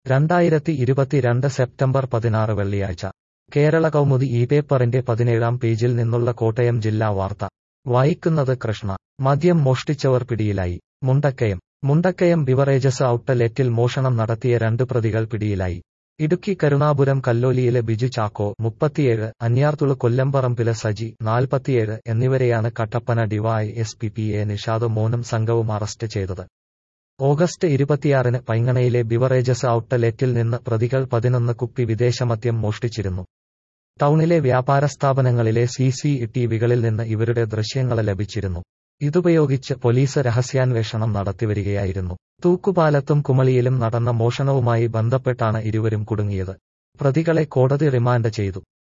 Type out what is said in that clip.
രണ്ടായിരത്തി ഇരുപത്തിരണ്ട് സെപ്റ്റംബർ പതിനാറ് വെള്ളിയാഴ്ച കേരള കൗമുദി ഈ പേപ്പറിന്റെ പതിനേഴാം പേജിൽ നിന്നുള്ള കോട്ടയം ജില്ലാ വാർത്ത വായിക്കുന്നത് കൃഷ്ണ മദ്യം മോഷ്ടിച്ചവർ പിടിയിലായി മുണ്ടക്കയം മുണ്ടക്കയം ബിവറേജസ് ഔട്ട്ലെറ്റിൽ മോഷണം നടത്തിയ രണ്ട് പ്രതികൾ പിടിയിലായി ഇടുക്കി കരുണാപുരം കല്ലോലിയിലെ ബിജു ചാക്കോ മുപ്പത്തിയേഴ് അന്യാർത്തുള് കൊല്ലംപറമ്പിലെ സജി നാൽപ്പത്തിയേഴ് എന്നിവരെയാണ് Kattappana DY S P P A Nishad മോനും സംഘവും അറസ്റ്റ് ചെയ്തത് ഓഗസ്റ്റ് ഇരുപത്തിയാറിന് പൈങ്ങണയിലെ ബിവറേജസ് ഔട്ട്ലെറ്റിൽ നിന്ന് പ്രതികൾ പതിനൊന്ന് കുപ്പി വിദേശമദ്യം മോഷ്ടിച്ചിരുന്നു ടൗണിലെ വ്യാപാര സ്ഥാപനങ്ങളിലെ സി സി ടിവികളിൽ നിന്ന് ഇവരുടെ ദൃശ്യങ്ങൾ ലഭിച്ചിരുന്നു ഇതുപയോഗിച്ച് പോലീസ് രഹസ്യാന്വേഷണം നടത്തിവരികയായിരുന്നു തൂക്കുപാലത്തും കുമളിയിലും നടന്ന മോഷണവുമായി ബന്ധപ്പെട്ടാണ് ഇരുവരും കുടുങ്ങിയത് പ്രതികളെ കോടതി റിമാൻഡ് ചെയ്തു